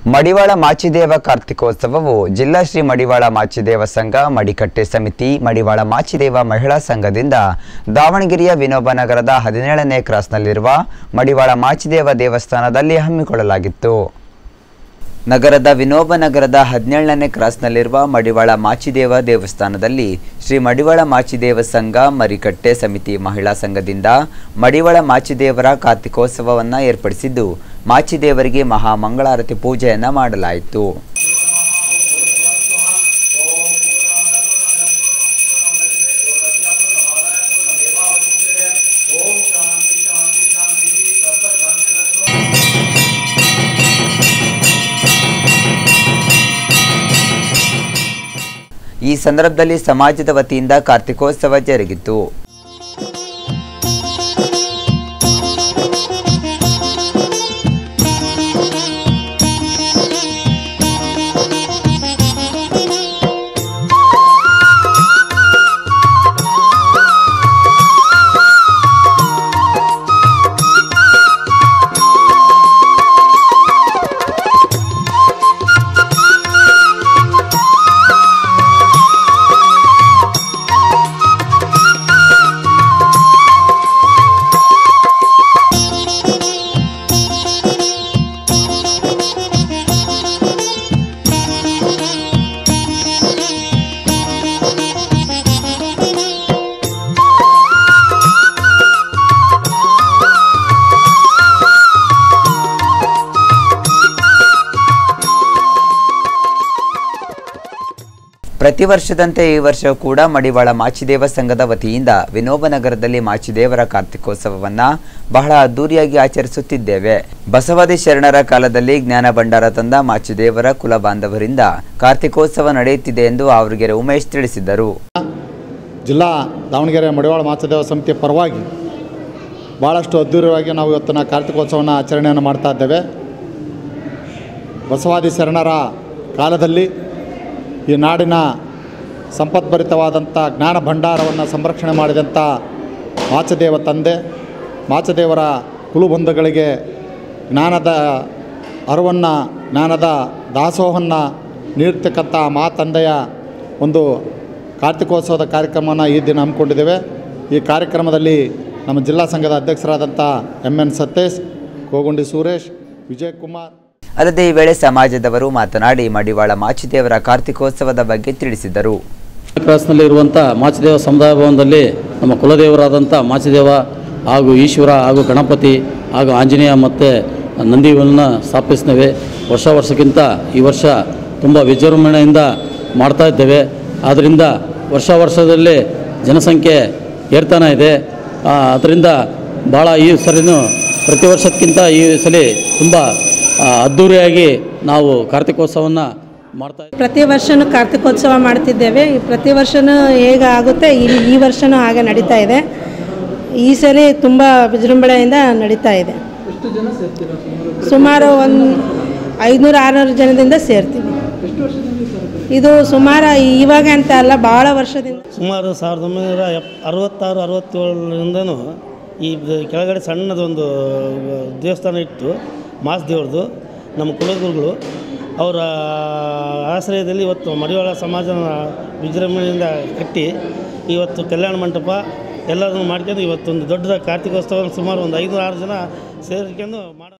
ಮಡಿವಾಳ ಮಾಚಿದೇವ ಕಾರ್ತಿಕೋತ್ಸವವು ಜಿಲ್ಲಾ ಶ್ರೀ ಮಡಿವಾಳ ಮಾಚಿದೇವ ಸಂಘ ಮಡಿಕಟ್ಟೆ ಸಮಿತಿ ಮಡಿವಾಳ ಮಾಚಿದೇವ ಮಹಿಳಾ ಸಂಘದಿಂದ ದಾವಣಗೆರೆಯ ವಿನೋಬ ನಗರದ ಹದಿನೇಳನೇ ಕ್ರಾಸ್ನಲ್ಲಿರುವ ಮಡಿವಾಳ ಮಾಚಿದೇವ ದೇವಸ್ಥಾನದಲ್ಲಿ ಹಮ್ಮಿಕೊಳ್ಳಲಾಗಿತ್ತು ನಗರದ ವಿನೋಬ ನಗರದ ಹದಿನೇಳನೇ ಕ್ರಾಸ್ನಲ್ಲಿರುವ ಮಡಿವಾಳ ಮಾಚಿದೇವ ದೇವಸ್ಥಾನದಲ್ಲಿ ಶ್ರೀ ಮಡಿವಾಳ ಮಾಚಿದೇವ ಸಂಘ ಮರಿಕಟ್ಟೆ ಸಮಿತಿ ಮಹಿಳಾ ಸಂಘದಿಂದ ಮಡಿವಾಳ ಮಾಚಿದೇವರ ಕಾರ್ತಿಕೋತ್ಸವವನ್ನು ಏರ್ಪಡಿಸಿದ್ದು ಮಾಚಿದೇವರಿಗೆ ಮಹಾಮಂಗಳಾರತಿ ಪೂಜೆಯನ್ನು ಮಾಡಲಾಯಿತು ಈ ಸಂದರ್ಭದಲ್ಲಿ ಸಮಾಜದ ವತಿಯಿಂದ ಕಾರ್ತಿಕೋತ್ಸವ ಜರುಗಿತು ಪ್ರತಿ ವರ್ಷದಂತೆ ಈ ವರ್ಷ ಕೂಡ ಮಡಿವಾಳ ಮಾಚಿದೇವ ಸಂಘದ ವತಿಯಿಂದ ವಿನೋಬ ನಗರದಲ್ಲಿ ಮಾಚಿದೇವರ ಕಾರ್ತಿಕೋತ್ಸವವನ್ನ ಬಹಳ ಅದ್ದೂರಿಯಾಗಿ ಆಚರಿಸುತ್ತಿದ್ದೇವೆ ಬಸವಾದಿ ಶರಣರ ಕಾಲದಲ್ಲಿ ಜ್ಞಾನ ಭಂಡಾರ ತಂದ ಮಾಚಿದೇವರ ಕುಲ ಬಾಂಧವರಿಂದ ಕಾರ್ತಿಕೋತ್ಸವ ನಡೆಯುತ್ತಿದೆ ಎಂದು ಆವೃಗೆರೆ ಉಮೇಶ್ ತಿಳಿಸಿದರು ಜಿಲ್ಲಾ ದಾವಣಗೆರೆ ಮಡಿವಾಳ ಮಾಚದೇವ ಸಮಿತಿಯ ಪರವಾಗಿ ಭಾಳಷ್ಟು ಅದ್ಧೂರಿಯಾಗಿ ನಾವು ಇವತ್ತಿನ ಕಾರ್ತಿಕೋತ್ಸವನ ಆಚರಣೆಯನ್ನು ಮಾಡ್ತಾ ಇದ್ದೇವೆ ಬಸವಾದಿ ಶರಣರ ಕಾಲದಲ್ಲಿ ಈ ನಾಡಿನ ಸಂಪದ್ಭರಿತವಾದಂಥ ಜ್ಞಾನ ಭಂಡಾರವನ್ನು ಸಂರಕ್ಷಣೆ ಮಾಡಿದಂಥ ಮಾಚದೇವ ತಂದೆ ಮಾಚದೇವರ ಕುಲುಬಂಧುಗಳಿಗೆ ಜ್ಞಾನದ ಅರಿವನ್ನು ಜ್ಞಾನದ ದಾಸೋಹವನ್ನು ನೀಡ್ತಕ್ಕಂಥ ಮಾ ತಂದೆಯ ಒಂದು ಕಾರ್ತಿಕೋತ್ಸವದ ಕಾರ್ಯಕ್ರಮವನ್ನು ಈ ದಿನ ಹಮ್ಮಿಕೊಂಡಿದ್ದೇವೆ ಈ ಕಾರ್ಯಕ್ರಮದಲ್ಲಿ ನಮ್ಮ ಜಿಲ್ಲಾ ಸಂಘದ ಅಧ್ಯಕ್ಷರಾದಂಥ ಎಮ್ ಎನ್ ಸತೀಶ್ ಕೋಗುಂಡಿ ಸುರೇಶ್ ವಿಜಯ್ ಕುಮಾರ್ ಅಲ್ಲದೆ ಈ ವೇಳೆ ಸಮಾಜದವರು ಮಾತನಾಡಿ ಮಡಿವಾಳ ಮಾಚಿದೇವರ ಕಾರ್ತಿಕೋತ್ಸವದ ಬಗ್ಗೆ ತಿಳಿಸಿದರು ಕ್ರಾಸ್ನಲ್ಲಿ ಇರುವಂಥ ಮಾಚಿದೇವ ಸಮುದಾಯ ಭವನದಲ್ಲಿ ನಮ್ಮ ಕುಲದೇವರಾದಂಥ ಮಾಚಿದೇವ ಹಾಗೂ ಈಶ್ವರ ಹಾಗೂ ಗಣಪತಿ ಹಾಗೂ ಆಂಜನೇಯ ಮತ್ತು ನಂದಿಗಳನ್ನು ಸ್ಥಾಪಿಸ್ತೇವೆ ವರ್ಷ ವರ್ಷಕ್ಕಿಂತ ಈ ವರ್ಷ ತುಂಬ ವಿಜೃಂಭಣೆಯಿಂದ ಮಾಡ್ತಾ ಇದ್ದೇವೆ ಆದ್ದರಿಂದ ವರ್ಷ ವರ್ಷದಲ್ಲಿ ಜನಸಂಖ್ಯೆ ಏರ್ತಾನೆ ಇದೆ ಅದರಿಂದ ಭಾಳ ಈ ಸರಿನೂ ಪ್ರತಿ ವರ್ಷಕ್ಕಿಂತ ಈ ಸಲ ತುಂಬ ಆ, ಅದ್ಧೂರಿಯಾಗಿ ನಾವು ಕಾರ್ತಿಕೋತ್ಸವವನ್ನು ಮಾಡ್ತಾ ಇದ್ದೀವಿ. ಪ್ರತಿ ವರ್ಷವೂ ಕಾರ್ತಿಕೋತ್ಸವ ಮಾಡ್ತಿದ್ದೇವೆ ಈ ಪ್ರತಿ ವರ್ಷವೂ ಹೇಗೆ ಆಗುತ್ತೆ ಈ ಈ ವರ್ಷವೂ ಹಾಗೆ ನಡೀತಾ ಇದೆ ಈ ಸಲ ತುಂಬ ವಿಜೃಂಭಣೆಯಿಂದ ನಡೀತಾ ಇದೆ ಸುಮಾರು ಒಂದು ಐನೂರು ಆರುನೂರು ಜನದಿಂದ ಸೇರ್ತೀವಿ ಇದು ಸುಮಾರು ಇವಾಗ ಅಂತ ಅಲ್ಲ ಭಾಳ ವರ್ಷದಿಂದ ಸುಮಾರು ಸಾವಿರದ ಒಂಬೈನೂರ ಎಪ್ ಅರವತ್ತಾರು ಅರವತ್ತೇಳರಿಂದನೂ ಈ ದ- ಕೆಳಗಡೆ ಸಣ್ಣದೊಂದು ದೇವಸ್ಥಾನ ಇಟ್ಟು ಮಾಸ್ ದೇವ್ರದ್ದು ನಮ್ಮ ಕುಲಗುರುಗಳು ಅವರ ಆಶ್ರಯದಲ್ಲಿ ಇವತ್ತು ಮಡಿವಾಳ ಸಮಾಜನ ವಿಜೃಂಭಣೆಯಿಂದ ಕಟ್ಟಿ ಇವತ್ತು ಕಲ್ಯಾಣ ಮಂಟಪ ಎಲ್ಲದನ್ನು ಮಾಡ್ಕೊಂಡು ಇವತ್ತೊಂದು ದೊಡ್ಡದಾಗಿ ಕಾರ್ತಿಕೋತ್ಸವ ಸುಮಾರು ಒಂದು ಐನೂರು ಆರು ಜನ ಸೇರ್ಕೊಂಡು ಮಾಡೋ